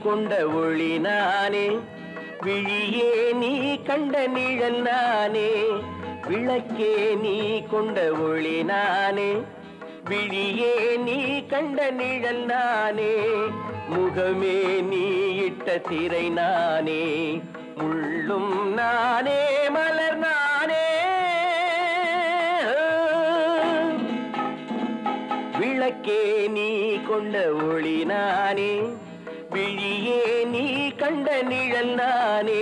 கொண்ட ஒளி நானே விழியே நீ கண்ட நிழல் நானே விளக்கே நீ கொண்ட ஒளி நானே விழியே நீ கண்ட நிழல் நானே முகமே நீ இட்ட திரை நானே முள்ளும் நானே மலர் நானே விளக்கே நீ கொண்ட ஒளி நானே விழியே நீ கண்ட நிழல் நானே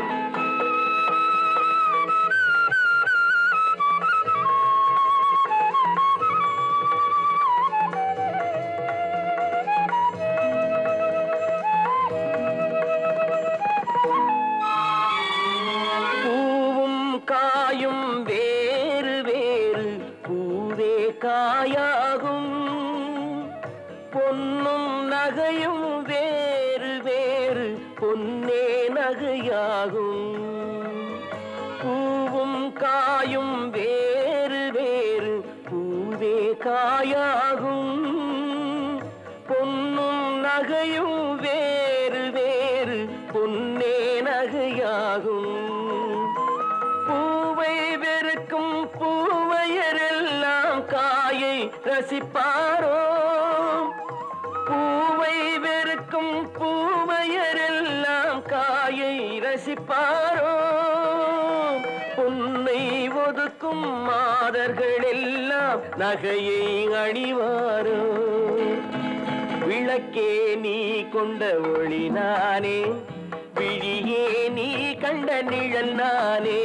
பூவும் காயும் வேறு வேறு பூவே காயாகும் பொன்னும் நகையும் வேறு வேறு பொன்னே நகையாகும் பூவும் காயும் வேறு வேறு பூவே காயாகும் பொன்னும் நகையும் வேறு வேறு பொன்னே நகையாகும் பூவை வெறுக்கும் பூவையரெல்லாம் காயை ரசிப்பாரோ பூவை வெறுக்கும் பூவையரெல்லாம் காயை ரசிப்பாரோ பொன்னை ஒதுக்கும் மாதர்கள் எல்லாம் நகையை அணிவாரோ விளக்கே நீ கொண்ட ஒளி நானே விழியே நீ கண்ட நிழல் நானே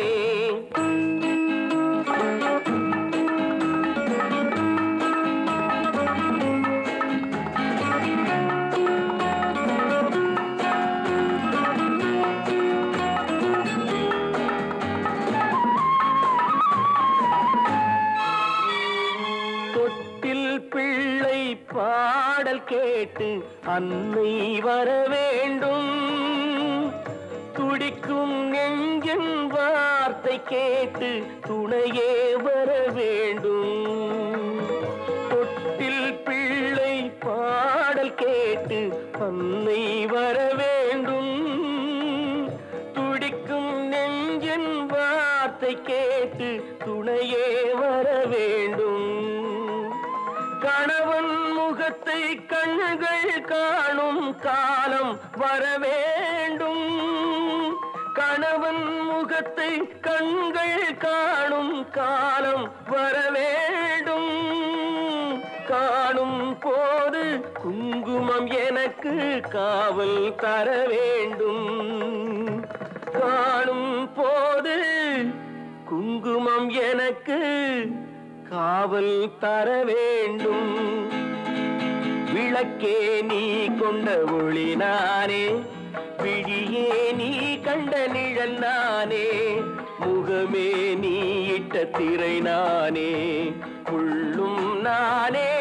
தொட்டில் பிள்ளை பாடல் கேட்டு அன்னை வர வேண்டும் துடிக்கும் நெஞ்சின் வார்த்தை கேட்டு துணையே வர வேண்டும் தொட்டில் பிள்ளை பாடல் கேட்டு அன்னை வர வேண்டும் துடிக்கும் நெஞ்சின் வார்த்தை கேட்டு துணையே வர வேண்டும் கணவன் முகத்தை கண்கள் காணும் காலம் வர வேண்டும் கணவன் முகத்தை கண்கள் காணும் காலம் வர வேண்டும் காணும் போது குங்குமம் எனக்கு காவல் தர வேண்டும் காணும் போது குங்குமம் எனக்கு காவல் தர வேண்டும் விளக்கே நீ கொண்ட ஒளி நானே விழியே நீ கண்ட நிழல் நானே முகமே நீ இட்ட திரை நானே உள்ளும் நானே